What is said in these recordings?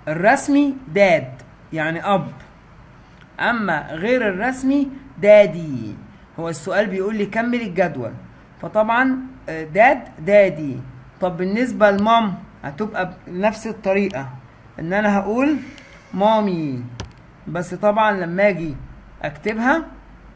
الرسمي داد يعني اب اما غير الرسمي دادي هو السؤال بيقول لي كمل الجدول فطبعا آه، داد دادي طب بالنسبه لمام هتبقى بنفس الطريقه ان انا هقول مامي بس طبعا لما اجي اكتبها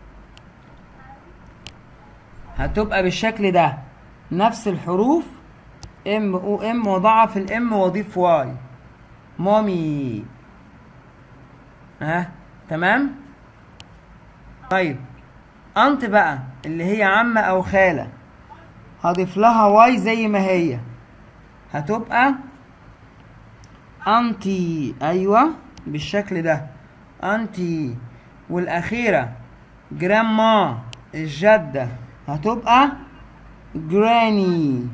هتبقى بالشكل ده نفس الحروف ام او ام واضعف الام واضيف واي مامي ها تمام طيب انت بقى اللي هي عمة او خالة هضيف لها واي زي ما هي هتبقى انتي ايوه بالشكل ده انتي والاخيرة جراما الجدة هتبقى جراني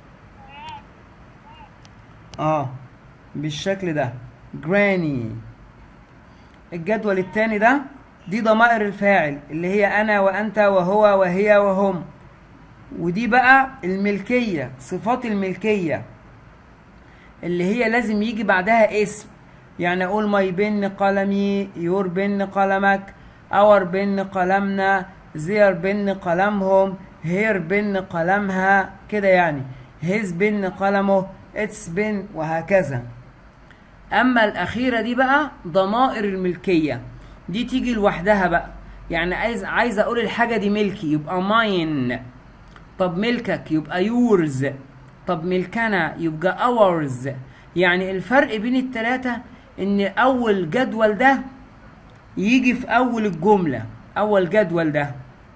اه بالشكل ده جراني الجدول التاني ده دي ضمائر الفاعل اللي هي انا وانت وهو وهي وهم ودي بقى الملكية صفات الملكية اللي هي لازم يجي بعدها اسم يعني اقول ماي بن قلمي يور بن قلمك اور بن قلمنا زير بن قلمهم هير بن قلمها كده يعني هيز بن قلمه اتس بن وهكذا اما الاخيره دي بقى ضمائر الملكيه دي تيجي لوحدها بقى يعني عايز عايز اقول الحاجه دي ملكي يبقى ماين طب ملكك يبقى يورز طب ملكنا يبقى اورز يعني الفرق بين التلاتة ان اول جدول ده يجي في اول الجمله اول جدول ده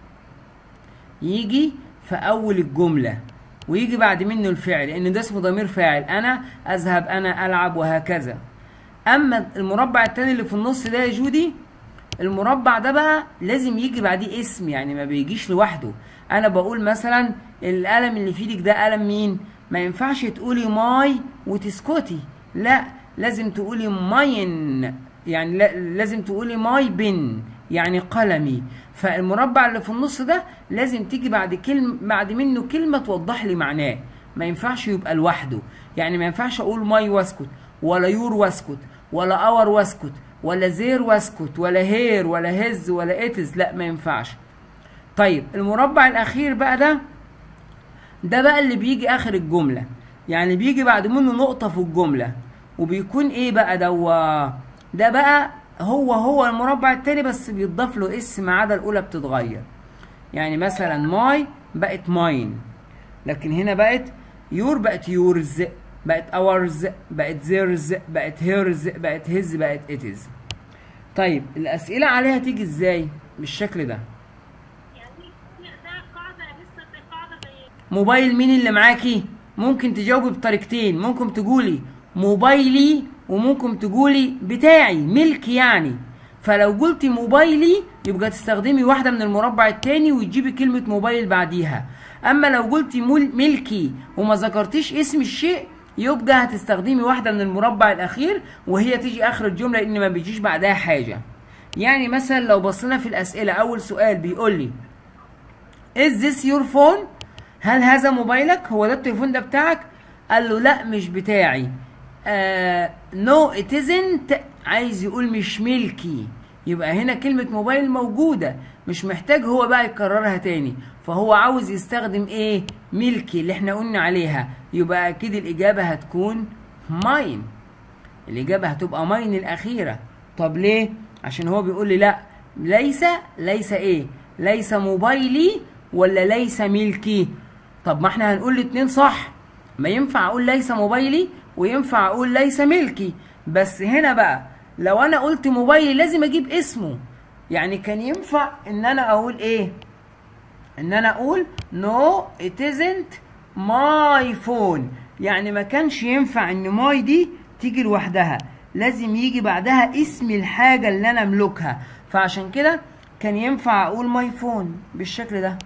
يجي في اول الجمله ويجي بعد منه الفعل لان ده اسمه ضمير فاعل انا اذهب انا العب وهكذا اما المربع التاني اللي في النص ده يا جودي المربع ده بقى لازم يجي بعديه اسم يعني ما بيجيش لوحده انا بقول مثلا القلم اللي في ايدك ده قلم مين ما ينفعش تقولي ماي وتسكتي لا لازم تقولي ماين يعني لا لازم تقولي ماي بن يعني قلمي فالمربع اللي في النص ده لازم تيجي بعد كلمة بعد منه كلمة توضح لي معناه ما ينفعش يبقى لوحده يعني ما ينفعش اقول ماي واسكت ولا يور واسكت ولا اور واسكت ولا زير واسكت ولا هير ولا هز ولا اتز لا ما ينفعش طيب المربع الاخير بقى ده ده بقى اللي بيجي اخر الجمله يعني بيجي بعد منه نقطه في الجمله وبيكون ايه بقى دوا ده بقى هو هو المربع التاني بس بيتضاف له اسم ما عدا الاولى بتتغير يعني مثلا ماي بقت ماين لكن هنا بقت يور بقت يورز بقت اورز بقت زيرز بقت هيرز بقت هز بقت اتز طيب الاسئله عليها تيجي ازاي بالشكل ده يعني ده قاعدة لسه دي قاعدة زي موبايل مين اللي معاكي ممكن تجاوبي بطريقتين ممكن تقولي موبايلي وممكن تقولي بتاعي ملكي يعني فلو قلتي موبايلي يبقى تستخدمي واحدة من المربع التاني وتجيبي كلمة موبايل بعديها أما لو قلتي مول- ملكي وما ذكرتيش اسم الشيء يبقى هتستخدمي واحدة من المربع الأخير وهي تيجي آخر الجملة لأن ما بيجيش بعدها حاجة يعني مثلا لو بصينا في الأسئلة أول سؤال بيقول لي Is this your phone؟ هل هذا موبايلك؟ هو ده التليفون ده بتاعك؟ قال له لا مش بتاعي. آه no it isn't عايز يقول مش ملكي. يبقى هنا كلمة موبايل موجودة مش محتاج هو بقى يكررها تاني فهو عاوز يستخدم ايه؟ ملكي اللي احنا قلنا عليها يبقى اكيد الإجابة هتكون ماين. الإجابة هتبقى ماين الأخيرة طب ليه؟ عشان هو بيقول لي لا ليس ليس إيه؟ ليس موبايلي ولا ليس ملكي؟ طب ما احنا هنقول الاتنين صح ما ينفع أقول ليس موبايلي وينفع أقول ليس ملكي بس هنا بقى لو أنا قلت موبايلي لازم أجيب اسمه يعني كان ينفع إن أنا أقول إيه؟ ان انا اقول no it isn't my phone يعني ما كانش ينفع ان ماي دي تيجي لوحدها لازم يجي بعدها اسم الحاجة اللي انا املكها فعشان كده كان ينفع اقول ماي فون بالشكل ده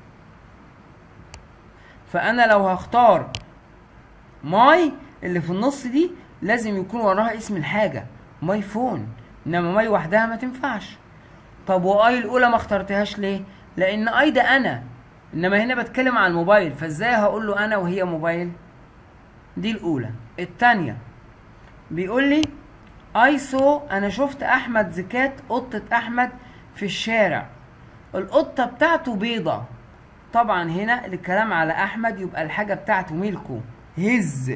فانا لو هختار ماي اللي في النص دي لازم يكون وراها اسم الحاجة ماي فون انما ماي وحدها ما تنفعش طب واي الاولى ما اخترتهاش ليه لان اي ده انا انما هنا بتكلم عن الموبايل فازاي هقول له انا وهي موبايل دي الاولى الثانيه بيقول لي I saw انا شفت احمد زكات قطة احمد في الشارع القطة بتاعته بيضة طبعا هنا الكلام على احمد يبقى الحاجة بتاعته ملكه هز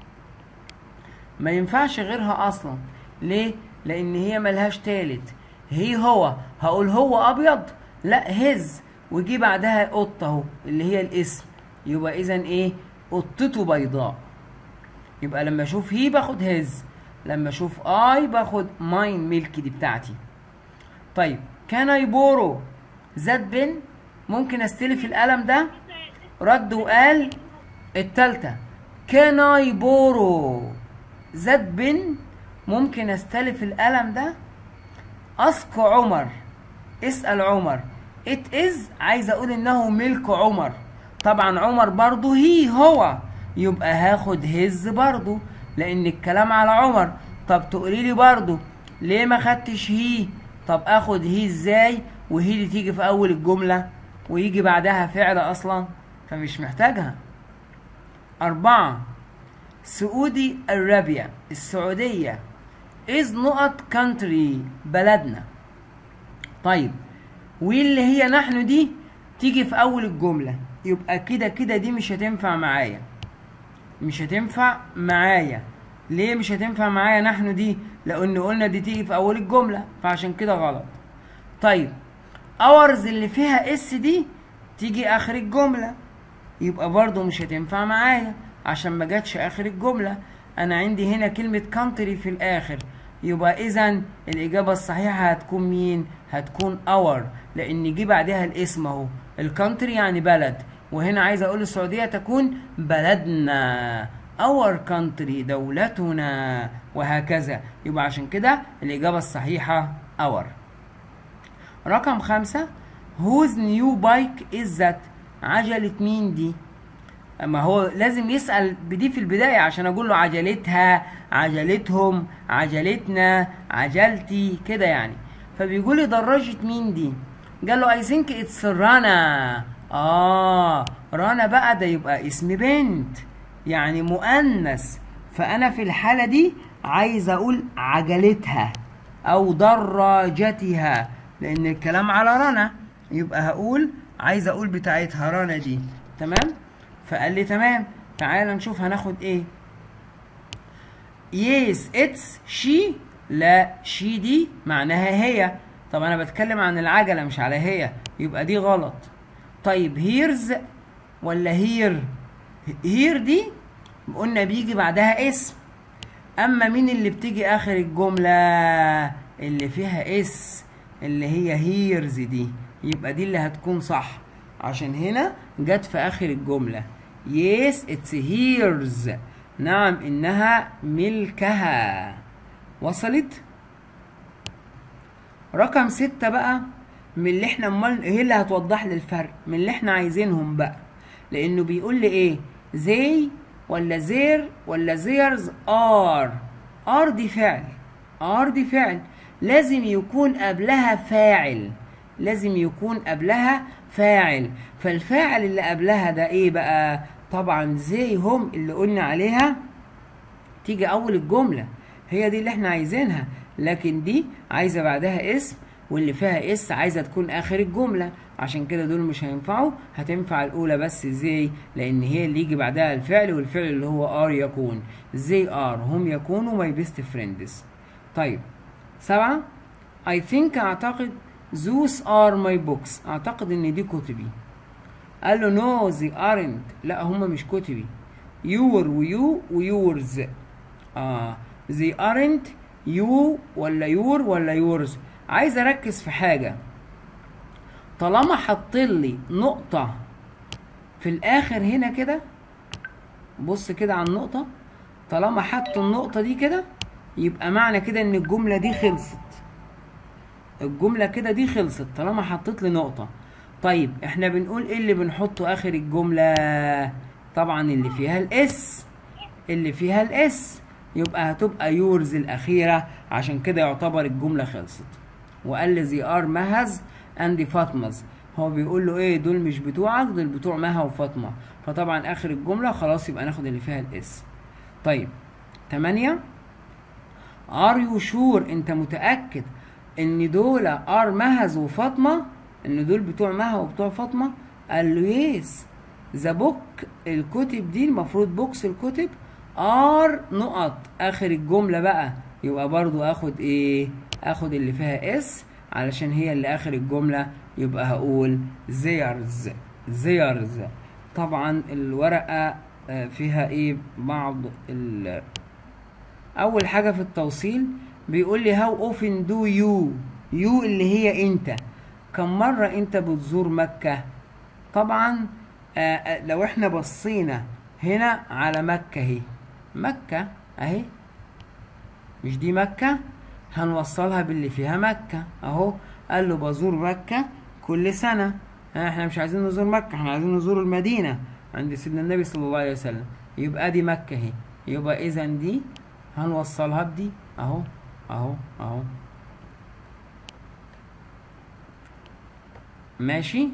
ما ينفعش غيرها اصلا ليه لان هي ملهاش تالت هي هو هقول هو ابيض لا هز وجي بعدها قطة اهو اللي هي الاسم يبقى اذا ايه قطته بيضاء يبقى لما اشوف هي باخد هز لما اشوف اي باخد ماين ميلك دي بتاعتي طيب كان اي بورو زاد بن ممكن استلف القلم ده رد وقال التالتة كان اي بورو زاد بن ممكن استلف القلم ده اسك عمر اسأل عمر ات از عايز اقول انه ملك عمر طبعا عمر برضو هي هو يبقى هاخد هز برضو لان الكلام على عمر طب تقولي لي برضو ليه ما خدتش هي طب اخد هي ازاي وهي دي تيجي في اول الجملة ويجي بعدها فعل اصلا فمش محتاجها اربعة سعودي ارابيا السعودية is نقط country بلدنا طيب واللي هي نحن دي تيجي في اول الجملة يبقى كده كده دي مش هتنفع معايا مش هتنفع معايا ليه مش هتنفع معايا نحن دي لان قلنا دي تيجي في اول الجملة فعشان كده غلط طيب اورز اللي فيها اس دي تيجي اخر الجملة يبقى برضو مش هتنفع معايا عشان ما جاتش اخر الجملة انا عندي هنا كلمة كانتري في الاخر يبقى اذا الاجابة الصحيحة هتكون مين هتكون اور لان جه بعدها الاسم اهو الكانتري يعني بلد وهنا عايز اقول السعودية تكون بلدنا اور كانتري دولتنا وهكذا يبقى عشان كده الاجابة الصحيحة اور رقم خمسة whose new bike is that عجلة مين دي اما هو لازم يسأل بدي في البداية عشان اقول له عجلتها عجلتهم عجلتنا عجلتي كده يعني فبيقول لي دراجة مين دي قال له I think it's رنا اه رنا بقى ده يبقى اسم بنت يعني مؤنث فانا في الحالة دي عايز اقول عجلتها او دراجتها لان الكلام على رنا يبقى هقول عايز اقول بتاعتها رنا دي تمام فقال لي تمام تعال نشوف هناخد ايه يس اتس شي لا شي دي معناها هي طب انا بتكلم عن العجله مش على هي يبقى دي غلط طيب هيرز ولا هير هير دي قلنا بيجي بعدها اسم اما مين اللي بتيجي اخر الجمله اللي فيها اس اللي هي هيرز دي يبقى دي اللي هتكون صح عشان هنا جت في اخر الجمله يس اتس هيرز نعم انها ملكها وصلت رقم ستة بقى من اللي احنا امال هي اللي هتوضح لي الفرق من اللي احنا عايزينهم بقى لانه بيقول لي ايه زي ولا زير ولا زيرز ار ار دي فعل ار دي فعل لازم يكون قبلها فاعل لازم يكون قبلها فاعل فالفاعل اللي قبلها ده ايه بقى طبعا زي هم اللي قلنا عليها تيجي اول الجمله هي دي اللي احنا عايزينها لكن دي عايزه بعدها اسم واللي فيها اس عايزه تكون اخر الجمله عشان كده دول مش هينفعوا هتنفع الاولى بس زي لان هي اللي يجي بعدها الفعل والفعل اللي هو ار يكون زي ار هم يكونوا ماي بيست فريندز طيب سبعة I think اعتقد those are my books اعتقد ان دي كتبي قال له no they aren't لا هم مش كتبي your ويو ويورز اه they aren't you ولا your ولا yours عايز اركز في حاجة طالما حط لي نقطة في الاخر هنا كده بص كده على النقطة طالما حط النقطة دي كده يبقى معنى كده ان الجملة دي خلصت الجملة كده دي خلصت طالما حطيت لي نقطة طيب احنا بنقول ايه اللي بنحطه اخر الجملة طبعا اللي فيها الاس اللي فيها الاس يبقى هتبقى يورز الاخيرة عشان كده يعتبر الجملة خلصت وقال لي زي ار مهز اند فاطمز هو بيقول له ايه دول مش بتوعك دول بتوع مها وفاطمة فطبعا اخر الجملة خلاص يبقى ناخد اللي فيها الاس طيب تمانية ار يو شور انت متاكد ان دول ار مهز وفاطمه ان دول بتوع مها وبتوع فاطمه قال له يس ذا بوك الكتب دي المفروض بوكس الكتب ار نقط اخر الجمله بقى يبقى برضو اخد ايه اخد اللي فيها اس علشان هي اللي اخر الجمله يبقى هقول زيرز زيرز طبعا الورقه آه، فيها ايه بعض ال اول حاجه في التوصيل بيقول لي هاو اوفن دو يو يو اللي هي انت كم مره انت بتزور مكه طبعا آه، آه، لو احنا بصينا هنا على مكه اهي مكه اهي مش دي مكه هنوصلها باللي فيها مكه اهو قال له بزور مكه كل سنه آه، احنا مش عايزين نزور مكه احنا عايزين نزور المدينه عند سيدنا النبي صلى الله عليه وسلم يبقى دي مكه اهي يبقى اذا دي هنوصلها بدي اهو اهو اهو ماشي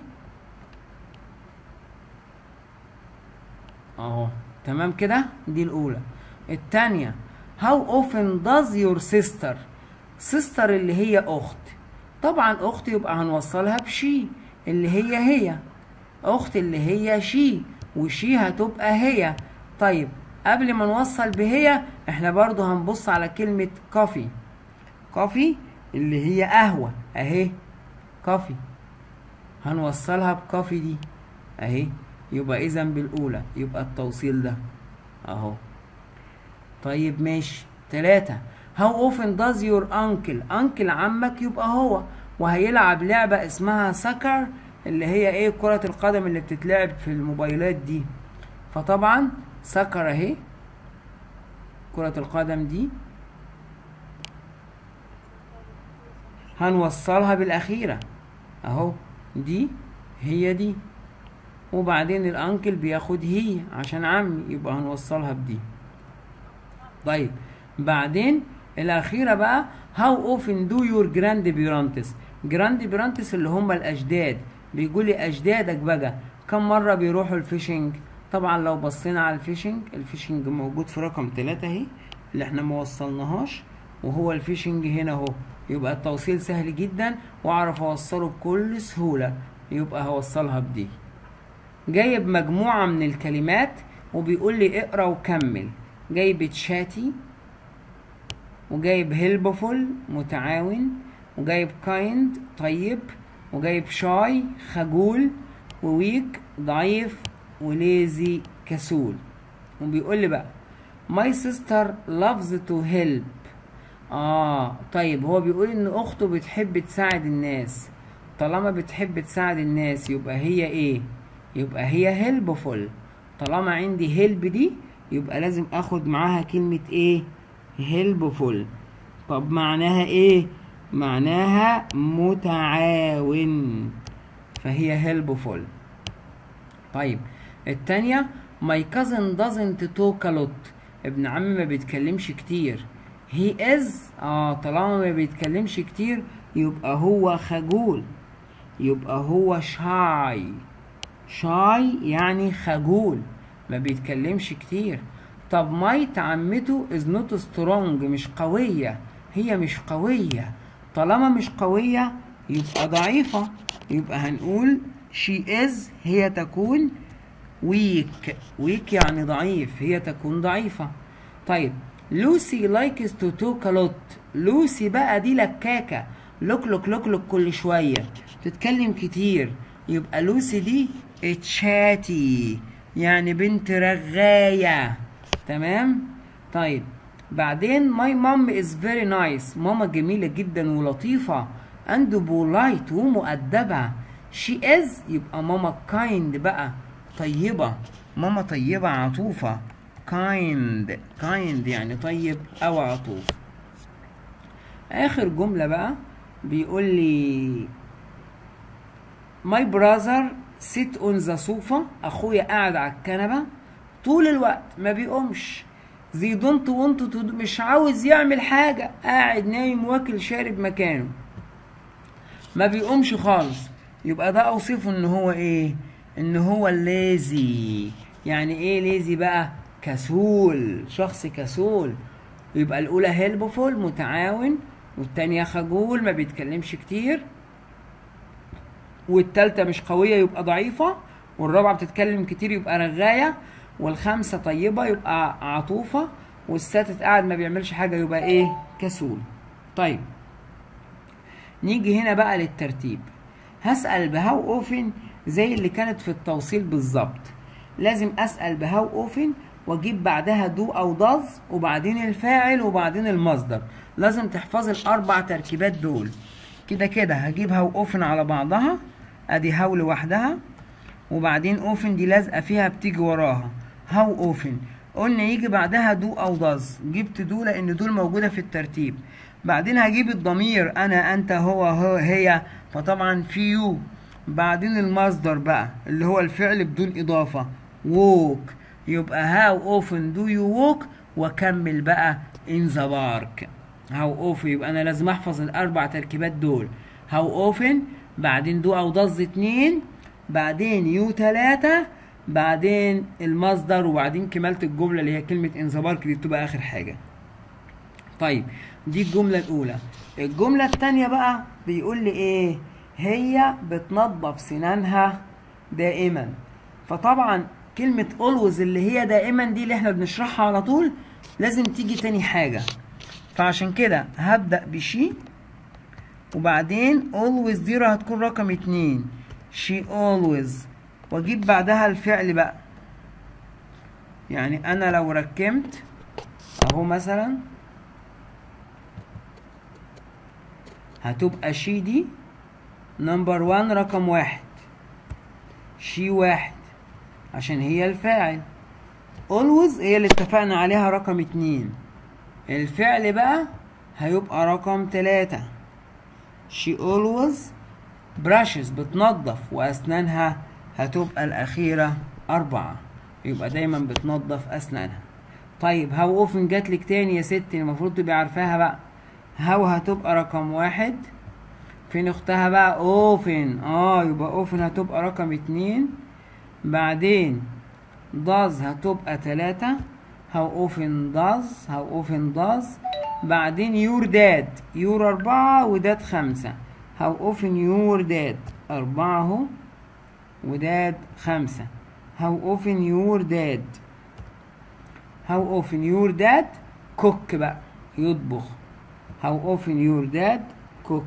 اهو تمام كده دي الاولى التانية how often does your sister sister اللي هي اخت طبعا اخت يبقى هنوصلها بشي اللي هي هي اخت اللي هي شي وشي هتبقى هي طيب قبل ما نوصل بهي احنا برضو هنبص على كلمة كوفي كوفي اللي هي قهوة اهي كوفي هنوصلها بكوفي دي اهي يبقى اذا بالاولى يبقى التوصيل ده اهو طيب ماشي تلاتة how often does your uncle uncle عمك يبقى هو وهيلعب لعبة اسمها سكر اللي هي ايه كرة القدم اللي بتتلعب في الموبايلات دي فطبعا سكر اهي كرة القدم دي هنوصلها بالأخيرة أهو دي هي دي وبعدين الأنكل بياخد هي عشان عمي يبقى هنوصلها بدي طيب بعدين الأخيرة بقى how often do your grandparents grandparents اللي هم الأجداد بيقول لي أجدادك بقى كم مرة بيروحوا الفيشنج طبعا لو بصينا على الفيشنج الفيشنج موجود في رقم تلاتة اهي اللي احنا ما وصلناهاش وهو الفيشنج هنا اهو يبقى التوصيل سهل جدا واعرف اوصله بكل سهولة يبقى هوصلها بدي جايب مجموعة من الكلمات وبيقول لي اقرا وكمل جايب تشاتي وجايب هيلبفول متعاون وجايب كايند طيب وجايب شاي خجول وويك ضعيف وليزي كسول وبيقول لي بقى my sister loves to help اه طيب هو بيقول ان اخته بتحب تساعد الناس طالما بتحب تساعد الناس يبقى هي ايه يبقى هي helpful طالما عندي help دي يبقى لازم اخد معاها كلمة ايه helpful طب معناها ايه معناها متعاون فهي helpful طيب التانية my cousin doesn't talk a lot ابن عمي ما بيتكلمش كتير he is اه طالما ما بيتكلمش كتير يبقى هو خجول يبقى هو شاي شاي يعني خجول ما بيتكلمش كتير طب مايت عمته is not strong مش قوية هي مش قوية طالما مش قوية يبقى ضعيفة يبقى هنقول she is هي تكون weak weak يعني ضعيف هي تكون ضعيفة طيب لوسي لايكس تو توك لوت لوسي بقى دي لكاكة لوك لوك لوك لوك كل شوية تتكلم كتير يبقى لوسي دي تشاتي يعني بنت رغاية تمام طيب بعدين ماي مام از فيري نايس ماما جميلة جدا ولطيفة اند بولايت ومؤدبة شي از يبقى ماما كايند بقى طيبة ماما طيبة عطوفة كايند كايند يعني طيب او عطوف اخر جملة بقى بيقول لي ماي براذر سيت اون ذا صوفا اخويا قاعد على الكنبة طول الوقت ما بيقومش زي دونت وانت مش عاوز يعمل حاجة قاعد نايم واكل شارب مكانه ما بيقومش خالص يبقى ده اوصفه ان هو ايه ان هو ليزي يعني ايه ليزي بقى كسول شخص كسول يبقى الاولى هيلبفول متعاون والتانية خجول ما بيتكلمش كتير والتالتة مش قوية يبقى ضعيفة والرابعة بتتكلم كتير يبقى رغاية والخامسة طيبة يبقى عطوفة والسادس قاعد ما بيعملش حاجة يبقى ايه كسول طيب نيجي هنا بقى للترتيب هسأل بهاو اوفن زي اللي كانت في التوصيل بالظبط لازم اسأل بهاو اوفن واجيب بعدها دو او داز وبعدين الفاعل وبعدين المصدر لازم تحفظ الاربع تركيبات دول كده كده هجيب هاو اوفن على بعضها ادي هاو لوحدها وبعدين اوفن دي لازقه فيها بتيجي وراها هاو اوفن قلنا يجي بعدها دو او داز جبت دو لان دول موجوده في الترتيب بعدين هجيب الضمير انا انت هو هو هي فطبعا في يو بعدين المصدر بقى اللي هو الفعل بدون اضافه ووك يبقى هاو اوفن دو يو ووك واكمل بقى ان ذا بارك هاو اوفن يبقى انا لازم احفظ الاربع تركيبات دول هاو اوفن بعدين دو او داز اتنين بعدين يو تلاتة بعدين المصدر وبعدين كمالة الجملة اللي هي كلمة ان ذا بارك دي بتبقى اخر حاجة طيب دي الجملة الأولى الجملة التانية بقى بيقول لي إيه هي بتنظف سنانها دائما فطبعا كلمة always اللي هي دائما دي اللي احنا بنشرحها على طول لازم تيجي تاني حاجة فعشان كده هبدأ بشي وبعدين always دي هتكون رقم اتنين she always واجيب بعدها الفعل بقى يعني انا لو ركمت اهو مثلا هتبقى شي دي نمبر وان رقم واحد شي واحد عشان هي الفاعل always هي اللي اتفقنا عليها رقم اتنين الفعل بقى هيبقى رقم تلاتة she always brushes بتنظف وأسنانها هتبقى الأخيرة أربعة يبقى دايما بتنظف أسنانها طيب هاو اوفن جاتلك تاني يا ستي المفروض تبقي عارفاها بقى هاو هتبقى رقم واحد فين اختها بقى اوفن اه يبقى اوفن هتبقى رقم اتنين بعدين داز هتبقى تلاتة هاو اوفن داز هاو اوفن داز بعدين يور داد يور أربعة وداد خمسة هاو اوفن يور داد أربعة اهو وداد خمسة هاو اوفن يور داد هاو اوفن يور داد كوك بقى يطبخ هاو اوفن يور داد كوك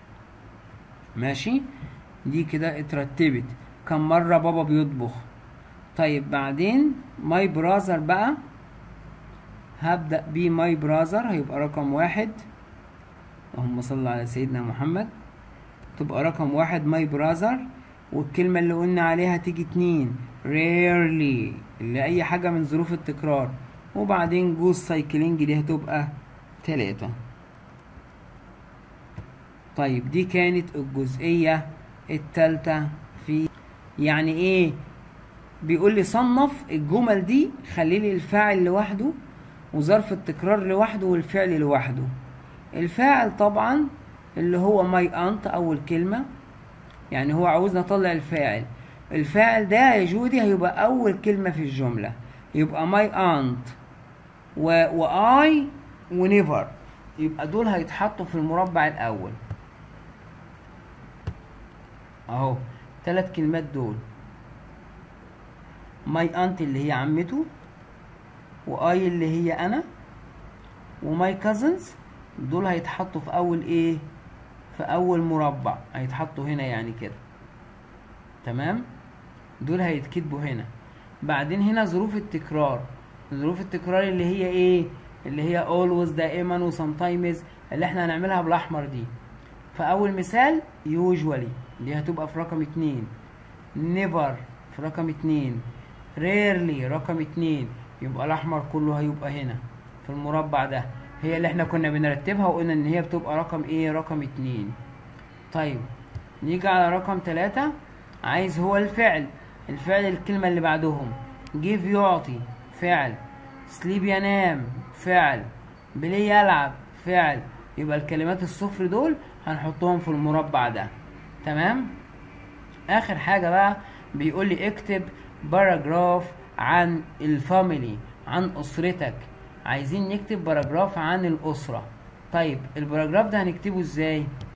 ماشي دي كده اترتبت كم مرة بابا بيطبخ طيب بعدين ماي براذر بقى هبدأ بيه ماي براذر هيبقى رقم واحد اللهم صل على سيدنا محمد تبقى رقم واحد ماي براذر والكلمة اللي قلنا عليها تيجي اتنين rarely اللي أي حاجة من ظروف التكرار وبعدين جوز سايكلينج دي هتبقى تلاتة طيب دي كانت الجزئية التالتة في يعني ايه بيقول لي صنف الجمل دي خلي لي الفاعل لوحده وظرف التكرار لوحده والفعل لوحده الفاعل طبعا اللي هو ماي انت اول كلمة يعني هو عاوزنا نطلع الفاعل الفاعل ده يا جودي هيبقى اول كلمة في الجملة يبقى ماي انت و واي ونيفر يبقى دول هيتحطوا في المربع الاول اهو ثلاث كلمات دول ماي انت اللي هي عمته واي اللي هي انا وماي كازنز دول هيتحطوا في اول ايه في اول مربع هيتحطوا هنا يعني كده تمام دول هيتكتبوا هنا بعدين هنا ظروف التكرار ظروف التكرار اللي هي ايه اللي هي always دائما و sometimes اللي احنا هنعملها بالاحمر دي فاول مثال usually دي هتبقى في رقم اتنين never في رقم اتنين rarely رقم اتنين يبقى الاحمر كله هيبقى هنا في المربع ده هي اللي احنا كنا بنرتبها وقلنا ان هي بتبقى رقم ايه رقم اتنين طيب نيجي على رقم تلاتة عايز هو الفعل الفعل الكلمة اللي بعدهم give يعطي فعل sleep ينام فعل بلاي يلعب فعل يبقى الكلمات الصفر دول هنحطهم في المربع ده تمام اخر حاجة بقى بيقول لي اكتب باراجراف عن الفاميلي عن اسرتك عايزين نكتب باراجراف عن الاسره طيب الباراجراف ده هنكتبه ازاي